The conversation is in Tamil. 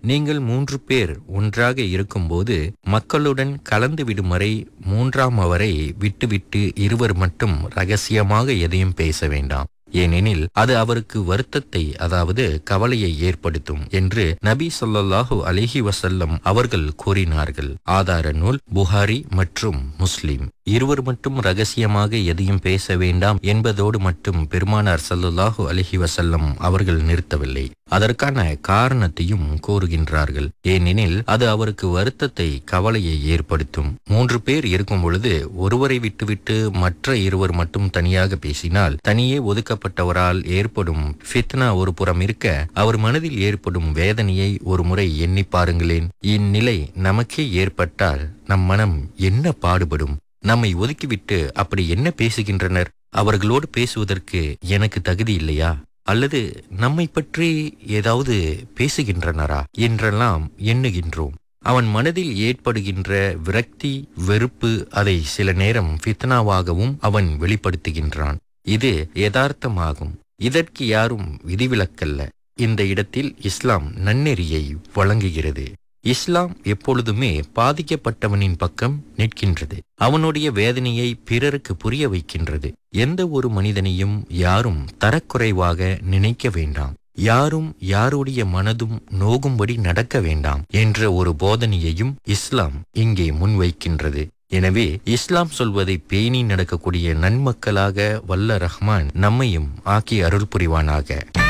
நீங்கள் மூன்று பேர் ஒன்றாக இருக்கும்போது மக்களுடன் கலந்துவிடும் வரை மூன்றாம் அவரை விட்டுவிட்டு இருவர் மட்டும் ரகசியமாக எதையும் பேச வேண்டாம் ஏனெனில் அது அவருக்கு வருத்தத்தை அதாவது கவலையை ஏற்படுத்தும் என்று நபி ஸல்லல்லாஹு அலைஹி வஸல்லம் அவர்கள் கூறினார்கள் ஆதார நூல் புகாரி மற்றும் முஸ்லிம் இருவர் மட்டும் ரகசியமாக எதையும் பேச வேண்டாம் என்பதோடு மட்டும் பெருமானார் ஸல்லல்லாஹு அலைஹி வஸல்லம் அவர்கள் நிறுத்தவில்லை அதற்கான காரணத்தையும் கூறுகின்றார்கள் ஏனெனில் அது அவருக்கு வருத்தத்தை கவலையை ஏற்படுத்தும் மூன்று பேர் இருக்கும் பொழுது ஒருவரை விட்டுவிட்டு மற்ற இருவர் மட்டும் தனியாக பேசினால் தனியே ஒதுக்கப்பட்டவரால் ஏற்படும் ஃபித்னா ஒரு புறம் இருக்க அவர் மனதில் ஏற்படும் வேதனையை ஒரு முறை எண்ணி பாருங்களேன் இந்நிலை நமக்கே ஏற்பட்டால் நம் மனம் என்ன பாடுபடும் நம்மை ஒதுக்கிவிட்டு அப்படி என்ன பேசுகின்றனர் அவர்களோடு பேசுவதற்கு எனக்கு தகுதி இல்லையா அல்லது நம்மை பற்றி ஏதாவது பேசுகின்றனரா என்றெல்லாம் எண்ணுகின்றோம் அவன் மனதில் ஏற்படுகின்ற விரக்தி வெறுப்பு அதை சில நேரம் ஃபித்னாவாகவும் அவன் வெளிப்படுத்துகின்றான் இது யதார்த்தமாகும் இதற்கு யாரும் விதிவிலக்கல்ல இந்த இடத்தில் இஸ்லாம் நன்னெறியை வழங்குகிறது இஸ்லாம் எப்பொழுதுமே பாதிக்கப்பட்டவனின் பக்கம் நிற்கின்றது அவனுடைய வேதனையை பிறருக்கு புரிய வைக்கின்றது எந்த ஒரு மனிதனையும் யாரும் தரக்குறைவாக நினைக்க வேண்டாம் யாரும் யாருடைய மனதும் நோகும்படி நடக்க வேண்டாம் என்ற ஒரு போதனையையும் இஸ்லாம் இங்கே முன்வைக்கின்றது எனவே இஸ்லாம் சொல்வதை பேணி நடக்கக்கூடிய நன்மக்களாக வல்ல ரஹ்மான் நம்மையும் ஆக்கி அருள் புரிவானாக